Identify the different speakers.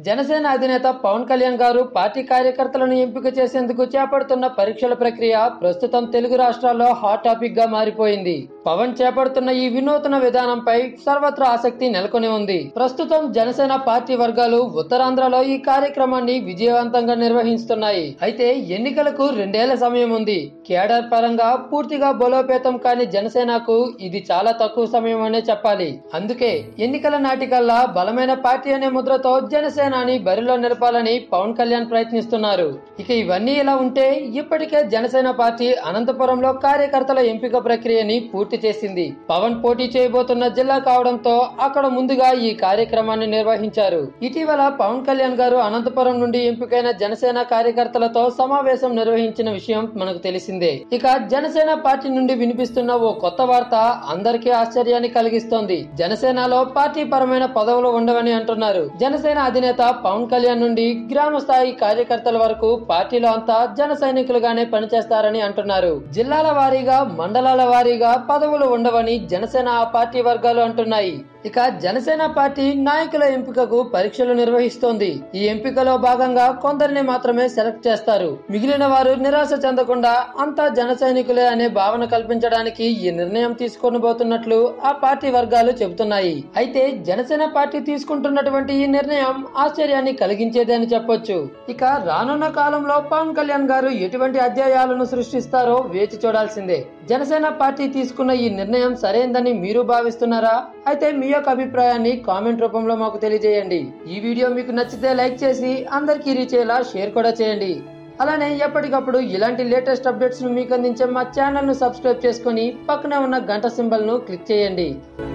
Speaker 1: జనసేన అధినేత పవన్ కళ్యాణ్ గారు పార్టీ కార్యకర్తలను ఎంపిక చేసేందుకు చేపడుతున్న పరీక్షల ప్రక్రియ ప్రస్తుతం తెలుగు రాష్ట్రాల్లో హాట్ టాపిక్ గా మారిపోయింది పవన్ చేపడుతున్న ఈ వినూతన విధానంపై సర్వత్రా ఆసక్తి నెలకొని ఉంది ప్రస్తుతం జనసేన పార్టీ వర్గాలు ఉత్తరాంధ్రలో ఈ కార్యక్రమాన్ని విజయవంతంగా నిర్వహిస్తున్నాయి అయితే ఎన్నికలకు రెండేళ్ల సమయం ఉంది కేడర్ పరంగా పూర్తిగా బలోపేతం కాని జనసేనకు ఇది చాలా తక్కువ సమయం అనే చెప్పాలి అందుకే ఎన్నికల నాటికల్లా బలమైన పార్టీ అనే ముద్రతో జనసేనాని బరిలో నిలపాలని పవన్ కళ్యాణ్ ప్రయత్నిస్తున్నారు ఇక ఇవన్నీ ఇలా ఉంటే ఇప్పటికే జనసేన పార్టీ అనంతపురంలో కార్యకర్తల ఎంపిక ప్రక్రియని పూర్తి చేసింది పవన్ పోటీ చేయబోతున్న జిల్లా కావడంతో అక్కడ ముందుగా ఈ కార్యక్రమాన్ని నిర్వహించారు ఇటీవల పవన్ కళ్యాణ్ గారు అనంతపురం నుండి ఎంపికైన జనసేన కార్యకర్తలతో సమావేశం నిర్వహించిన విషయం మనకు తెలిసిందే ఇక జనసేన పార్టీ నుండి వినిపిస్తున్న ఓ కొత్త వార్త అందరికీ ఆశ్చర్యాన్ని కలిగిస్తోంది జనసేనలో పార్టీ పరమైన పదవులు ఉండవని అంటున్నారు జనసేన అధినేత పవన్ కళ్యాణ్ నుండి గ్రామ స్థాయి కార్యకర్తల వరకు పార్టీలో అంతా జన సైనికులుగానే పనిచేస్తారని అంటున్నారు జిల్లాల వారీగా మండలాల వారీగా పదవులు ఉండవని జనసేన ఆ పార్టీ వర్గాలు అంటున్నాయి ఇక జనసేన పార్టీ నాయకుల ఎంపికకు పరీక్షలు నిర్వహిస్తోంది ఈ ఎంపికలో భాగంగా కొందరిని మాత్రమే సెలెక్ట్ చేస్తారు మిగిలిన వారు నిరాశ చెందకుండా అంతా జన సైనికులే అనే భావన కల్పించడానికి ఈ నిర్ణయం తీసుకొని పోతున్నట్లు ఆ పార్టీ వర్గాలు చెబుతున్నాయి అయితే జనసేన పార్టీ తీసుకుంటున్నటువంటి ఈ నిర్ణయం ఆశ్చర్యాన్ని కలిగించేదే అని చెప్పొచ్చు ఇక రానున్న కాలంలో పవన్ కళ్యాణ్ గారు ఎటువంటి అధ్యాయాలను సృష్టిస్తారో వేచి చూడాల్సిందే జనసేన పార్టీ తీసుకున్న ఈ నిర్ణయం సరైందని మీరు భావిస్తున్నారా అయితే మీ యొక్క అభిప్రాయాన్ని కామెంట్ రూపంలో మాకు తెలియజేయండి ఈ వీడియో మీకు నచ్చితే లైక్ చేసి అందరికీ రీచ్ అయ్యేలా షేర్ కూడా చేయండి అలానే ఎప్పటికప్పుడు ఇలాంటి లేటెస్ట్ అప్డేట్స్ ను మీకు అందించే మా ఛానల్ ను సబ్స్క్రైబ్ చేసుకుని పక్కనే ఉన్న గంట సింబల్ ను క్లిక్ చేయండి